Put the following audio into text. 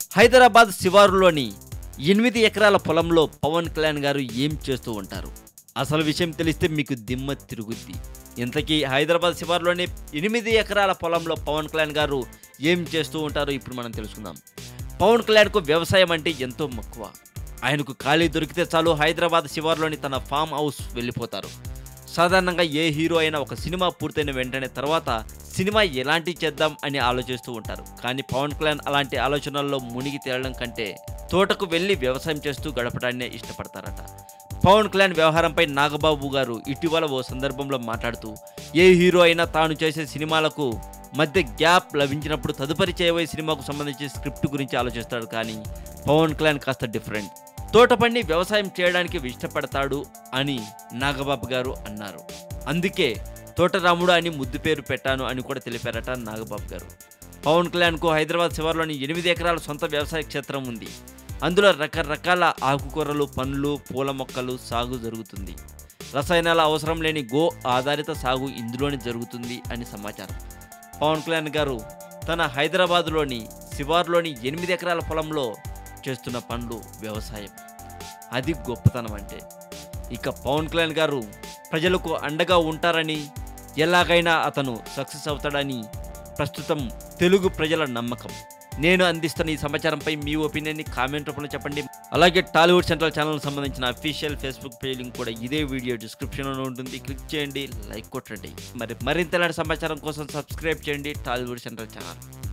హైదరాబాద్ శివారులోని ఎనిమిది ఎకరాల పొలంలో పవన్ కళ్యాణ్ గారు ఏం చేస్తూ ఉంటారు అసలు విషయం తెలిస్తే మీకు దిమ్మ తిరుగుద్ది ఇంతకీ హైదరాబాద్ శివారులోని ఎనిమిది ఎకరాల పొలంలో పవన్ కళ్యాణ్ గారు ఏం చేస్తూ ఉంటారో ఇప్పుడు మనం తెలుసుకుందాం పవన్ కళ్యాణ్కు వ్యవసాయం అంటే ఎంతో మక్కువ ఆయనకు ఖాళీ దొరికితే చాలు హైదరాబాద్ శివారులోని తన ఫామ్ హౌస్ వెళ్ళిపోతారు సాధారణంగా ఏ హీరో అయినా ఒక సినిమా పూర్తయిన వెంటనే తర్వాత సినిమా ఎలాంటి చేద్దాం అని ఆలోచిస్తూ ఉంటారు కానీ పవన్ కళ్యాణ్ అలాంటి ఆలోచనల్లో మునిగి తేలడం కంటే తోటకు వెళ్ళి వ్యవసాయం చేస్తూ గడపడాన్నే ఇష్టపడతారట పవన్ కళ్యాణ్ వ్యవహారంపై నాగబాబు గారు ఇటీవల ఓ సందర్భంలో మాట్లాడుతూ ఏ హీరో అయినా తాను చేసే సినిమాలకు మధ్య గ్యాప్ లభించినప్పుడు తదుపరి చేయబోయే సినిమాకు సంబంధించి స్క్రిప్ట్ గురించి ఆలోచిస్తాడు కానీ పవన్ కళ్యాణ్ కాస్త డిఫరెంట్ తోట పండి వ్యవసాయం చేయడానికి ఇష్టపడతాడు అని నాగబాబు గారు అన్నారు అందుకే తోటరాముడు అని ముద్దు పేరు పెట్టాను అని కూడా తెలిపారట నాగబాబు గారు పవన్ కళ్యాణ్కు హైదరాబాద్ శివార్లోని ఎనిమిది ఎకరాల సొంత వ్యవసాయ క్షేత్రం ఉంది అందులో రకరకాల ఆకుకూరలు పండ్లు పూల మొక్కలు సాగు జరుగుతుంది రసాయనాల అవసరం లేని గో ఆధారిత సాగు ఇందులోనే జరుగుతుంది అని సమాచారం పవన్ కళ్యాణ్ గారు తన హైదరాబాదులోని శివార్లోని ఎనిమిది ఎకరాల పొలంలో చేస్తున్న పనులు వ్యవసాయం అది గొప్పతనం అంటే ఇక పవన్ కళ్యాణ్ గారు ప్రజలకు అండగా ఉంటారని ఎలాగైనా అతను సక్సెస్ అవుతాడని ప్రస్తుతం తెలుగు ప్రజల నమ్మకం నేను అందిస్తున్న ఈ సమాచారంపై మీ ఒపీనియన్ని కామెంట్ రూపంలో చెప్పండి అలాగే టాలీవుడ్ సెంట్రల్ ఛానల్ సంబంధించిన అఫీషియల్ ఫేస్బుక్ పేజ్ లింక్ కూడా ఇదే వీడియో డిస్క్రిప్షన్లో ఉంటుంది క్లిక్ చేయండి లైక్ కొట్టండి మరి మరింత ఇలాంటి సమాచారం కోసం సబ్స్క్రైబ్ చేయండి టాలీవుడ్ సెంట్రల్ ఛానల్